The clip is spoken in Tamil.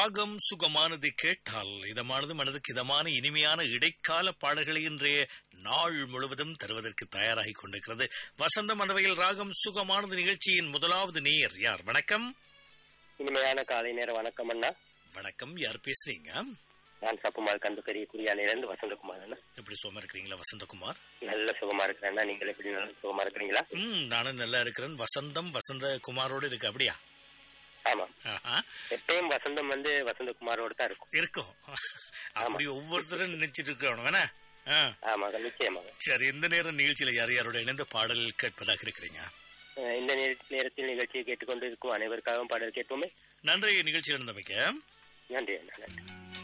ராகம் சுகமானது கேட்டால் இதமானது மனதுக்கு இதமான இனிமையான இடைக்கால பாடல்களை இன்றைய நாள் முழுவதும் தருவதற்கு தயாராகி கொண்டிருக்கிறது வசந்த மண்டவையில் ராகம் சுகமானது நிகழ்ச்சியின் முதலாவது நேயர் யார் வணக்கம் இனிமையான காலை நேர வணக்கம் அண்ணா வணக்கம் யார் பேசுறீங்க நான் சப்புமால் கண்டு பெரிய குறியானிலிருந்து வசந்தகுமார் அண்ணா எப்படி சுகமா இருக்கிறீங்களா வசந்தகுமார் நல்ல சுகமா இருக்கிறேன் அண்ணா நீங்கள் எப்படி நல்ல சுகமா இருக்கிறீங்களா ம் நானும் நல்லா இருக்கிறேன் வசந்தம் வசந்த குமாரோடு இருக்கு அப்படியா ஆமா ஆஹா. எப்பயும் வசந்தம் வந்து வசந்தகுமாரோட தான் இருக்கும் இருக்கும் அப்படி ஒவ்வொருத்தரும் நினைச்சிட்டு இருக்கணும் வேணா ஆ. ஆமாங்க நிச்சயமாக சரி இந்த நேரம் நிகழ்ச்சியில யார் யாரோட இணைந்து பாடல் கேட்பதாக இருக்கிறீங்க அஹ் இந்த நேர- நேரத்தில் நிகழ்ச்சியை கேட்டுக்கொண்டு இருக்கும் அனைவருக்காகவும் பாடல் கேட்போமே நன்றி நிகழ்ச்சியில் இருந்தமைக்க நன்றி அண்ணா நன்றி